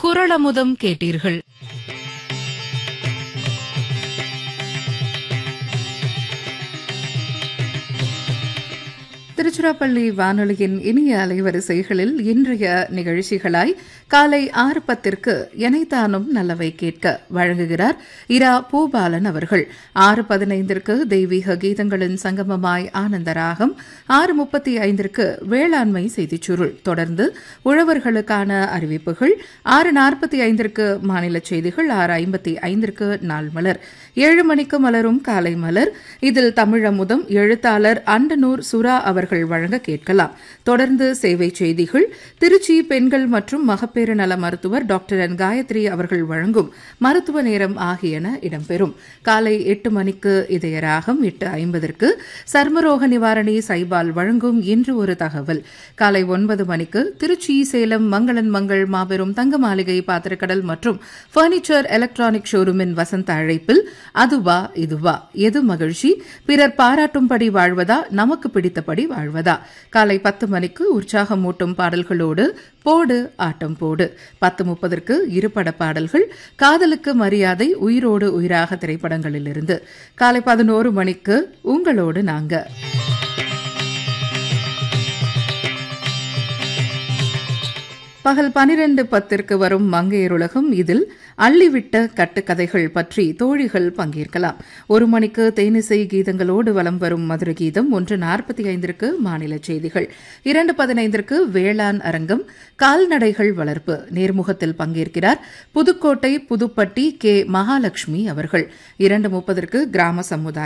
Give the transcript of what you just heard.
குரளமுதம் கேட்டீர்கள் திருச்சிராப்பள்ளி வானொலியின் இனிய அலைவரிசைகளில் இன்றைய நிகழ்ச்சிகளாய் காலை ஆறு பத்திற்கு எனைத்தானும் நல்லவை கேட்க வழங்குகிறார் இரா பூபாலன் அவர்கள் ஆறு பதினைந்திற்கு தெய்வீக கீதங்களின் சங்கமமாய் ஆனந்தராகம் ஆறு முப்பத்தி ஐந்திற்கு வேளாண்மை செய்திச் சுருள் தொடர்ந்து உழவர்களுக்கான அறிவிப்புகள் ஆறு நாற்பத்தி ஐந்திற்கு மாநில செய்திகள் ஆறு ஐம்பத்தி ஐந்திற்கு நாள் மலர் ஏழு மணிக்கு மலரும் காலை மலர் இதில் தமிழமுதம் எழுத்தாளர் அண்டனூர் சுரா அவர்கள் வழங்க கேட்கலாம் தொடர்ந்து சேவை செய்திகள் திருச்சி பெண்கள் மற்றும் மகப்பேறு நல மருத்துவர் டாக்டர் என் காயத்ரி அவர்கள் வழங்கும் மருத்துவ நேரம் ஆகியன இடம்பெறும் காலை எட்டு மணிக்கு இதயராகம் எட்டு ஐம்பதற்கு சர்மரோக நிவாரணி சைபால் வழங்கும் இன்று ஒரு தகவல் காலை ஒன்பது மணிக்கு திருச்சி சேலம் மங்களன் மங்கள் மாபெரும் தங்க மாளிகை பாத்திரக்கடல் மற்றும் பர்னிச்சர் எலக்ட்ரானிக் ஷோரூமின் வசந்த அழைப்பில் அதுவா இதுவா எது மகிழ்ச்சி பிறர் பாராட்டும்படி வாழ்வதா நமக்கு பிடித்தபடி வாழ்வதா காலை பத்து மணிக்கு உற்சாகமூட்டும் பாடல்களோடு போடு ஆட்டம் போடு பத்து முப்பதற்கு இருபட பாடல்கள் காதலுக்கு மரியாதை உயிரோடு உயிராக திரைப்படங்களிலிருந்து காலை பதினோரு மணிக்கு உங்களோடு நாங்க பகல் பனிரெண்டு பத்திற்கு வரும் மங்கையருலகம் இதில் அள்ளிவிட்ட கட்டுக்கதைகள் பற்றி தோழிகள் பங்கேற்கலாம் ஒரு மணிக்கு தேனிசை கீதங்களோடு வலம் வரும் மதுர கீதம் ஒன்று நாற்பத்தி ஐந்திற்கு மாநில செய்திகள் இரண்டு பதினைந்திற்கு வேளாண் அரங்கம் கால்நடைகள் வளர்ப்பு நேர்முகத்தில் பங்கேற்கிறார் புதுக்கோட்டை புதுப்பட்டி கே மகாலட்சுமி அவர்கள் இரண்டு முப்பதற்கு கிராம சமுதாயம்